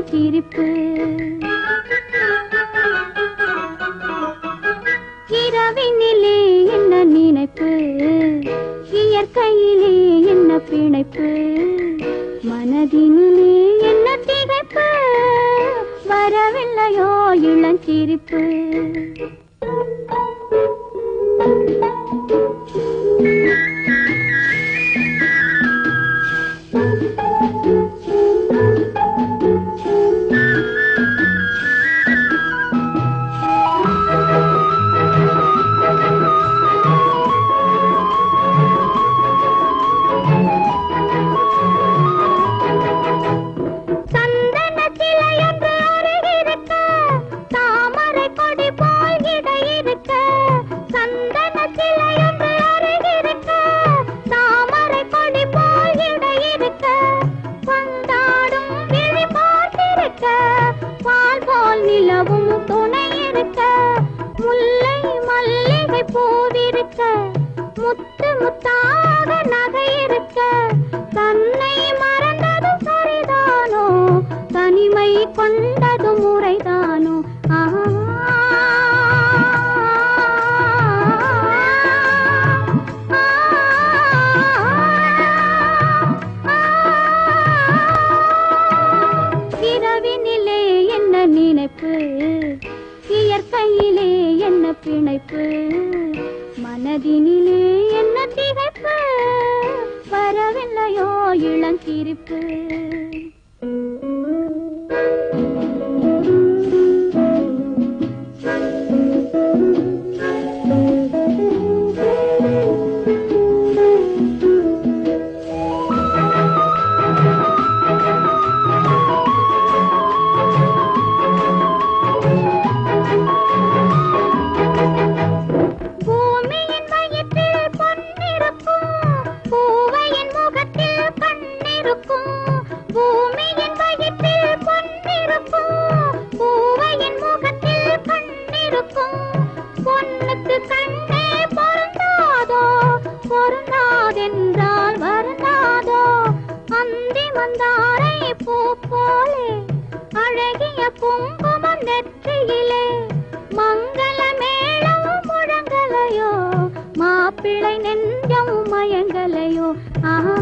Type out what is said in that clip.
இளஞ்சிரிப்பு இரவினிலே என்ன நினைப்பு இயற்கையிலே என்ன பிணைப்பு மனதினிலே என்ன திகைப்பு வரவில்லையோ இளஞ்சிரிப்பு சந்தன சிலையொன்று அருகிருக்க தாமரை கொடி போல் இடையிருக்க சந்தன சிலையொன்று அருகிருக்க தாமரை கொடி போல் இடையிருக்க வந்தாடும் விழி பார்த்திருக்க பால் போல் நிலவும் துணை இருக்க முல்லை மல்லிகை பூவிருக்க முத்து முத்தாக நகை இருக்க தன்னை மறந்ததும் சரிதானோ தனிமை கொண்டதும் முறைதானோ ஆஹா. இரவினிலே என்ன நினைப்பு இயற்கையிலே என்ன பிணைப்பு மனதினிலே என்ன திகைப்பு வரவில்லையோ இளஞ்சிரிப்பு பூமியின் மையத்தில் பொன்னிருக்கும் பூவையின் முகத்தில் கண்ணிருக்கும் பூமியின் மையத்தில் பொன்னிருக்கும் பூவையின் முகத்தில் கண்ணிருக்கும் பொன்னுக்கு கண்ணே பொருந்தாதோ பொருந்தாதென்றால் வருந்தாதோ அந்தி மந்தாரை பூ போலே அழகிய குங்குமம் நெற்றியிலே மங்கள மேளம் முழங்கலையோ மாப்பிள்ளை நெஞ்சம் மயங்கலையோ ஆஹா